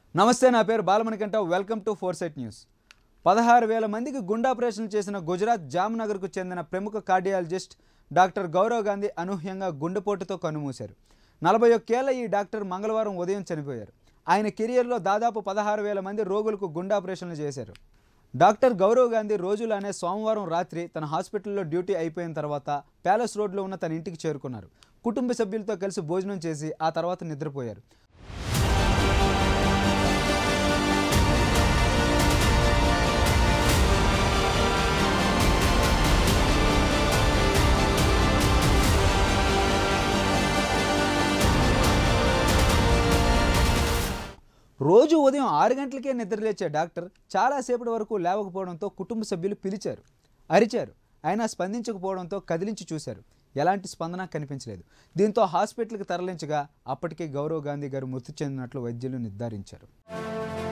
నమస్తే నా పేరు Balamanikanta welcome to four set news పదహారు వేల మందికి గుండాపరేషన్లు చేసిన గుజరాత్ జామ్నగర్కు చెందిన ప్రముఖ కార్డియాలజిస్ట్ డాక్టర్ గౌరవ్ గాంధీ అనూహ్యంగా గుండెపోటుతో కన్నుమూశారు నలభై ఒక్కేళ్ల ఈ డాక్టర్ మంగళవారం ఉదయం చనిపోయారు ఆయన కెరియర్లో దాదాపు పదహారు వేల మంది రోగులకు గుండాపరేషన్లు చేశారు డాక్టర్ గౌరవ్ గాంధీ రోజులానే సోమవారం రాత్రి తన హాస్పిటల్లో డ్యూటీ అయిపోయిన తర్వాత ప్యాలెస్ రోడ్లో ఉన్న తన ఇంటికి చేరుకున్నారు కుటుంబ సభ్యులతో కలిసి భోజనం చేసి ఆ తర్వాత నిద్రపోయారు రోజు ఉదయం ఆరు గంటలకే నిద్రలేచే డాక్టర్ చాలాసేపటి వరకు లేవకపోవడంతో కుటుంబ సభ్యులు పిలిచారు అరిచారు అయినా స్పందించకపోవడంతో కదిలించి చూశారు ఎలాంటి స్పందన కనిపించలేదు దీంతో హాస్పిటల్కి తరలించగా అప్పటికే గౌరవ్ గాంధీ గారు మృతి చెందినట్లు వైద్యులు నిర్ధారించారు